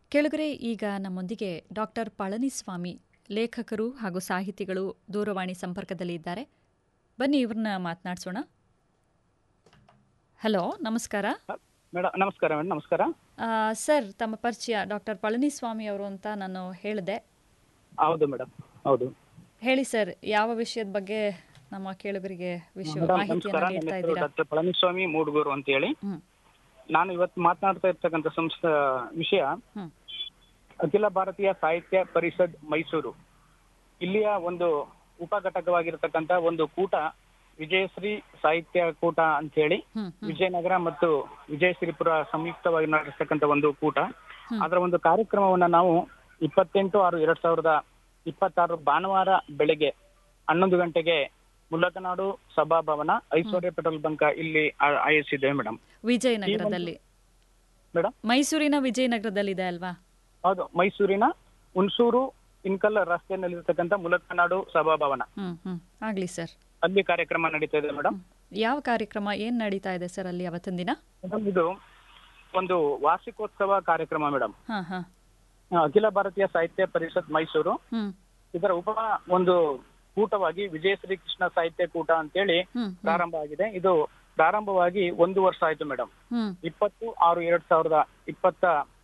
ಕೆಳಗರೆ ಈಗ ನಮ್ಮೊಂದಿಗೆ ಡಾಕ್ಟರ್ ಪಳನಿಸ್ವಾಮಿ ಲೇಖಕರು ಹಾಗೂ ಸಾಹಿತಿಗಳು ದೂರವಾಣಿ ಸಂಪರ್ಕದಲ್ಲಿ ಇದ್ದಾರೆ ಬನ್ನಿ ಇವ್ರನ್ನ ಮಾತನಾಡಿಸೋಣ ಹಲೋ ನಮಸ್ಕಾರ ಮೇಡಮ್ ನಮಸ್ಕಾರ ಮೇಡಮ್ ನಮಸ್ಕಾರ ಆ, ಸರ್ ತಮ್ಮ ಪರಿಚಯ ಡಾಕ್ಟರ್ ಪಳನಿಸ್ವಾಮಿ ಅವರು ಅಂತ ನಾನು ಹೇಳಿದೆ ಹೌದು ಮೇಡಮ್ ಹೌದು ಹೇಳಿ ಸರ್ ಯಾವ ವಿಷಯದ ಬಗ್ಗೆ ನಮ್ಮ ಕೇಳುಗರಿಗೆ ವಿಷಯ ಮೇಡಮ್ ಮಾಹಿತಿಯನ್ನು ನಮಸ್ಕಾರ ನನ್ನ ನೀಡ್ತಾ ಹೆಸರು ಇದ್ದೀರಾ ಡಾಕ್ಟರ್ ಪಳನಿಸ್ವಾಮಿ ಮೂಡ್ಗೂರು ಅಂತ ಹೇಳಿ ಹ್ಮ್ ನಾನು ಇವತ್ತು ಮಾತನಾಡ್ತಾ ಇರ್ತಕ್ಕಂಥ ಸಂಸ್ಥೆ ವಿಷಯ ಹ್ಮ್ ಅಖಿಲ ಭಾರತೀಯ ಸಾಹಿತ್ಯ ಪರಿಷದ್ ಮೈಸೂರು ಇಲ್ಲಿಯ ಒಂದು ಉಪಘಟಕವಾಗಿರ್ತಕ್ಕಂಥ ಒಂದು ಕೂಟ ವಿಜಯಶ್ರೀ ಸಾಹಿತ್ಯ ಕೂಟ ಅಂತ ಹೇಳಿ ಹ್ಮ್ ಹ್ಮ್ ವಿಜಯನಗರ ಮತ್ತು ವಿಜಯಶ್ರೀಪುರ ಸಂಯುಕ್ತವಾಗಿ ನಡೆಸ್ತಕ್ಕಂಥ ಒಂದು ಕೂಟ ಹ್ಮ್. ಅದರ ಒಂದು ಕಾರ್ಯಕ್ರಮವನ್ನ ನಾವು ಇಪ್ಪತ್ತೆಂಟು ಆರು ಎರಡ್ ಸಾವಿರದ ಇಪ್ಪತ್ತಾರು ಭಾನುವಾರ ಬೆಳಗ್ಗೆ ಹನ್ನೊಂದು ಗಂಟೆಗೆ ಮುಲ್ಲಕನಾಡು ಸಭಾಭವನ ಐಶ್ವರ್ಯ ಪೆಟ್ರೋಲ್ ಬಂಕ್ ಇಲ್ಲಿ ಆ- ಆಯೋಜಿಸಿದ್ದೇವೆ ಮೇಡಮ್ ವಿಜಯನಗರದಲ್ಲಿ ಮೇಡಮ್ ಮೈಸೂರಿನ ವಿಜಯನಗರದಲ್ಲಿದೆ ಅಲ್ವಾ ಹೌದು ಮೈಸೂರಿನ ಹುಣಸೂರು ಇನ್ಕಲ್ ರಸ್ತೆಯಲ್ಲಿರ್ತಕ್ಕಂಥ ಮುಲಕನಾಡು ಸಭಾಭವನ ಹ್ಮ್ ಹ್ಮ್ ಆಗ್ಲಿ ಸರ್ ಅಲ್ಲಿ ಕಾರ್ಯಕ್ರಮ ನಡೀತಾ ಇದೆ ಮೇಡಮ್ ಯಾವ ಕಾರ್ಯಕ್ರಮ ಏನ್ ನಡೀತಾ ಇದೆ ಸರ್ ಅಲ್ಲಿ ಅವತ್ತಿನ ದಿನ ಮೇಡಮ್ ಇದು ಒಂದು ವಾರ್ಷಿಕೋತ್ಸವ ಕಾರ್ಯಕ್ರಮ ಮೇಡಮ್ ಹಾ ಹಾ ಅಖಿಲ ಭಾರತೀಯ ಸಾಹಿತ್ಯ ಪರಿಷತ್ ಮೈಸೂರು ಹ್ಮ್ ಇದರ ಉಪ ಒಂದು ಕೂಟವಾಗಿ ವಿಜಯಶ್ರೀ ಕೃಷ್ಣ ಸಾಹಿತ್ಯ ಕೂಟ ಅಂತೇಳಿ ಹ್ಮ್ ಹ್ಮ್ ಪ್ರಾರಂಭ ಆಗಿದೆ ಇದು ಪ್ರಾರಂಭವಾಗಿ ಒಂದು ವರ್ಷ ಆಯ್ತು ಮೇಡಮ್ ಹ್ಮ್ ಇಪ್ಪತ್ತು ಆರು ಎರಡ್ ಸಾವಿರದ ಇಪ್ಪತ್ತ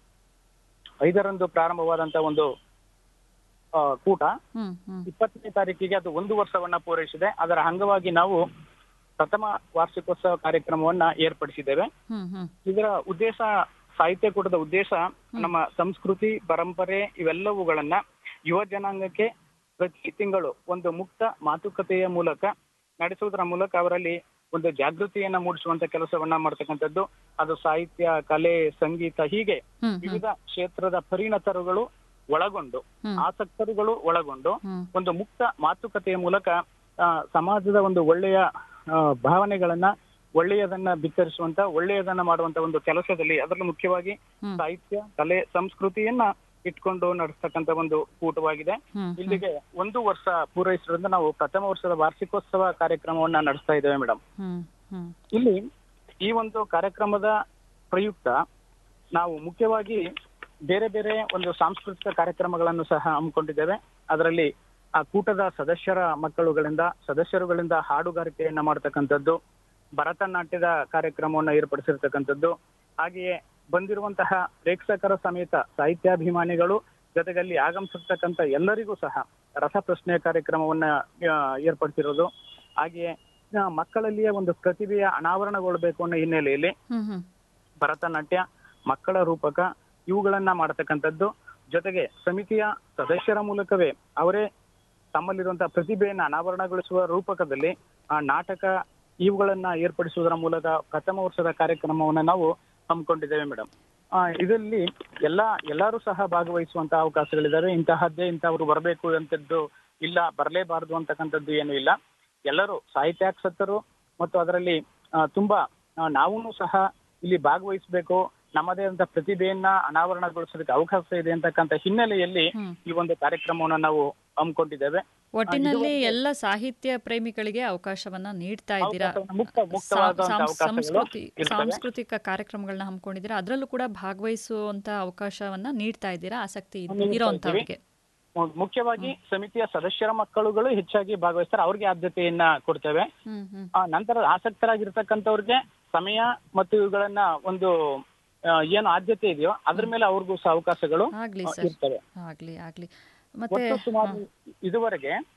ಐದರಂದು ಪ್ರಾರಂಭವಾದಂತ ಒಂದು ಆ, ಕೂಟ ಹ್ಮ್ ಹ್ಮ್ ಇಪ್ಪತ್ತನೇ ತಾರೀಕಿಗೆ ಅದು ಒಂದು ವರ್ಷವನ್ನ ಪೂರೈಸಿದೆ ಅದರ ಅಂಗವಾಗಿ ನಾವು ಪ್ರಥಮ ವಾರ್ಷಿಕೋತ್ಸವ ಕಾರ್ಯಕ್ರಮವನ್ನ ಏರ್ಪಡಿಸಿದ್ದೇವೆ ಹ್ಮ್ ಹ್ಮ್ ಇದರ ಉದ್ದೇಶ ಸಾಹಿತ್ಯ ಕೂಟದ ಉದ್ದೇಶ ನಮ್ಮ ಸಂಸ್ಕೃತಿ ಪರಂಪರೆ ಇವೆಲ್ಲವುಗಳನ್ನ ಯುವ ಜನಾಂಗಕ್ಕೆ ಪ್ರತಿ ತಿಂಗಳು ಒಂದು ಮುಕ್ತ ಮಾತುಕತೆಯ ಮೂಲಕ ನಡೆಸುವುದರ ಮೂಲಕ ಅವರಲ್ಲಿ ಒಂದು ಜಾಗೃತಿಯನ್ನ ಮೂಡಿಸುವಂತ ಕೆಲಸವನ್ನ ಮಾಡ್ತಕ್ಕಂಥದ್ದು ಅದು ಸಾಹಿತ್ಯ ಕಲೆ ಸಂಗೀತ ಹೀಗೆ ಹ್ಮ್ ಹ್ಮ್ ವಿವಿಧ ಕ್ಷೇತ್ರದ ಪರಿಣತರುಗಳು ಒಳಗೊಂಡು ಹ್ಮ್. ಆಸಕ್ತರುಗಳು ಒಳಗೊಂಡು ಹ್ಮ್ ಒಂದು ಮುಕ್ತ ಮಾತುಕತೆಯ ಮೂಲಕ ಆ, ಸಮಾಜದ ಒಂದು ಒಳ್ಳೆಯ ಆ, ಭಾವನೆಗಳನ್ನ ಒಳ್ಳೆಯದನ್ನ ಬಿತ್ತರಿಸುವಂತ ಒಳ್ಳೆಯದನ್ನ ಮಾಡುವಂತ ಒಂದು ಕೆಲಸದಲ್ಲಿ ಅದರಲ್ಲೂ ಮುಖ್ಯವಾಗಿ ಹ್ಮ್. ಸಾಹಿತ್ಯ ಕಲೆ ಸಂಸ್ಕೃತಿಯನ್ನ ಇಟ್ಕೊಂಡು ನಡೆಸ್ತಕ್ಕಂತ ಒಂದು ಕೂಟವಾಗಿದೆ ಹ್ಮ್ ಇಲ್ಲಿಗೆ ಒಂದು ವರ್ಷ ಪೂರೈಸಿದ್ರಿಂದ ನಾವು ಪ್ರಥಮ ವರ್ಷದ ವಾರ್ಷಿಕೋತ್ಸವ ಕಾರ್ಯಕ್ರಮವನ್ನ ನಡೆಸ್ತಾ ಇದ್ದೇವೆ ಮೇಡಮ್ ಹ್ಮ್ ಹ್ಮ್ ಇಲ್ಲಿ ಈ ಒಂದು ಕಾರ್ಯಕ್ರಮದ ಪ್ರಯುಕ್ತ ನಾವು ಮುಖ್ಯವಾಗಿ ಬೇರೆ ಬೇರೆ ಒಂದು ಸಾಂಸ್ಕೃತಿಕ ಕಾರ್ಯಕ್ರಮಗಳನ್ನು ಸಹ ಹಮ್ಮಿಕೊಂಡಿದ್ದೇವೆ ಅದರಲ್ಲಿ ಆ ಕೂಟದ ಸದಸ್ಯರ ಮಕ್ಕಳುಗಳಿಂದ ಸದಸ್ಯರುಗಳಿಂದ ಹಾಡುಗಾರಿಕೆಯನ್ನ ಮಾಡತಕ್ಕಂಥದ್ದು ಭರತನಾಟ್ಯದ ಕಾರ್ಯಕ್ರಮವನ್ನು ಏರ್ಪಡಿಸಿರ್ತಕ್ಕಂಥದ್ದು ಹಾಗೆಯೇ ಬಂದಿರುವಂತಹ ಪ್ರೇಕ್ಷಕರ ಸಮೇತ ಸಾಹಿತ್ಯಾಭಿಮಾನಿಗಳು ಜೊತೆಗಲ್ಲಿ ಆಗಮಿಸಿರ್ತಕ್ಕಂಥ ಎಲ್ಲರಿಗೂ ಸಹ ರಸಪ್ರಶ್ನೆ ಕಾರ್ಯಕ್ರಮವನ್ನ ಆ, ಏರ್ಪಡಿಸಿರೋದು ಹಾಗೆಯೇ ಆ, ಮಕ್ಕಳಲ್ಲಿಯೇ ಒಂದು ಪ್ರತಿಭೆಯ ಅನಾವರಣಗೊಳ್ಳಬೇಕು ಅನ್ನೋ ಹಿನ್ನೆಲೆಯಲ್ಲಿ ಹ್ಮ್ ಹ್ಮ್ ಭರತನಾಟ್ಯ ಮಕ್ಕಳ ರೂಪಕ ಇವುಗಳನ್ನ ಮಾಡತಕ್ಕಂಥದ್ದು ಜೊತೆಗೆ ಸಮಿತಿಯ ಸದಸ್ಯರ ಮೂಲಕವೇ ಅವರೇ ತಮ್ಮಲ್ಲಿರುವಂತಹ ಪ್ರತಿಭೆಯನ್ನ ಅನಾವರಣಗೊಳಿಸುವ ರೂಪಕದಲ್ಲಿ ಆ ನಾಟಕ ಇವುಗಳನ್ನ ಏರ್ಪಡಿಸುವುದರ ಮೂಲಕ ಪ್ರಥಮ ವರ್ಷದ ಕಾರ್ಯಕ್ರಮವನ್ನ ನಾವು ಹಮ್ಮಿಕೊಂಡಿದ್ದೇವೆ ಮೇಡಮ್ ಆ ಇದರಲ್ಲಿ ಎಲ್ಲಾ ಎಲ್ಲರೂ ಸಹ ಭಾಗವಹಿಸುವಂತಹ ಅವಕಾಶಗಳಿದ್ದಾವೆ ಇಂತಹದ್ದೇ ಇಂತಹವರು ಬರಬೇಕು ಅಂತದ್ದು ಇಲ್ಲ ಬರಲೇಬಾರದು ಅಂತಕ್ಕಂಥದ್ದು ಏನು ಇಲ್ಲ ಎಲ್ಲರೂ ಸಾಹಿತ್ಯಾಸಕ್ತರು ಮತ್ತು ಅದರಲ್ಲಿ ಆ, ತುಂಬಾ ನಾವು ಸಹ ಇಲ್ಲಿ ಭಾಗವಹಿಸಬೇಕು ನಮ್ಮದೇ ಅಂತ ಪ್ರತಿಭೆಯನ್ನ ಅನಾವರಣಗೊಳಿಸೋದಕ್ಕೆ ಅವಕಾಶ ಇದೆ ಅಂತಕ್ಕಂಥ ಹಿನ್ನೆಲೆಯಲ್ಲಿ ಹ್ಮ್. ಈ ಒಂದು ಕಾರ್ಯಕ್ರಮವನ್ನು ನಾವು ಹಮ್ಮಿಕೊಂಡಿದ್ದೇವೆ ಒಟ್ಟಿನಲ್ಲಿ ಎಲ್ಲ ಸಾಹಿತ್ಯ ಪ್ರೇಮಿಗಳಿಗೆ ಅವಕಾಶವನ್ನ ನೀಡ್ತಾ ಇದ್ದೀರಾ ಅವಕಾಶವನ್ನ ಮುಕ್ತ ಸಾ- ಮುಕ್ತವಾದಂತಹ ಸಾಂ- ಅವಕಾಶಗಳು ಸಂಸ್ಕೃತಿ ಇರ್ತವೆ. ಸಾಂಸ್ಕೃತಿಕ ಕಾರ್ಯಕ್ರಮಗಳನ್ನ ಹಮ್ಮಿಕೊಂಡಿದ್ದೀರಾ ಅದರಲ್ಲೂ ಕೂಡ ಭಾಗವಹಿಸುವಂತ ಅವಕಾಶವನ್ನ ನೀಡ್ತಾ ಇದ್ದೀರಾ ಆಸಕ್ತಿ ಇದ್- ನೀಡ್ತಾ ಇರೋಂಥವ್ರಿಗೆ ಮು- ಮುಖ್ಯವಾಗಿ ಸಮಿತಿಯ ಸದಸ್ಯರ ಮಕ್ಕಳುಗಳು ಹೆಚ್ಚಾಗಿ ಭಾಗವಹಿಸ್ತಾರೆ ಅವ್ರಿಗೆ ಆದ್ಯತೆಯನ್ನ ಕೊಡ್ತೇವೆ ಹ್ಮ್ ಹ್ಮ್ ಆ ನಂತರ ಆಸಕ್ತರಾಗಿರ್ತಕ್ಕಂಥವ್ರಿಗೆ ಸಮಯ ಮತ್ತು ಇವುಗಳನ್ನ ಒಂದು ಆ, ಏನು ಆದ್ಯತೆ ಇದೆಯೋ ಅದ್ರ ಮೇಲೆ ಅವ್ರಿಗೂ ಸಹ ಅವಕಾಶಗಳು ಆಗ್ಲಿ ಆ, ಸರ್ ಇರ್ತವೆ ಆಗ್ಲಿ ಆಗ್ಲಿ ಮತ್ತೆ ಒಟ್ಟು ಸುಮಾರು ಇದುವರೆಗೆ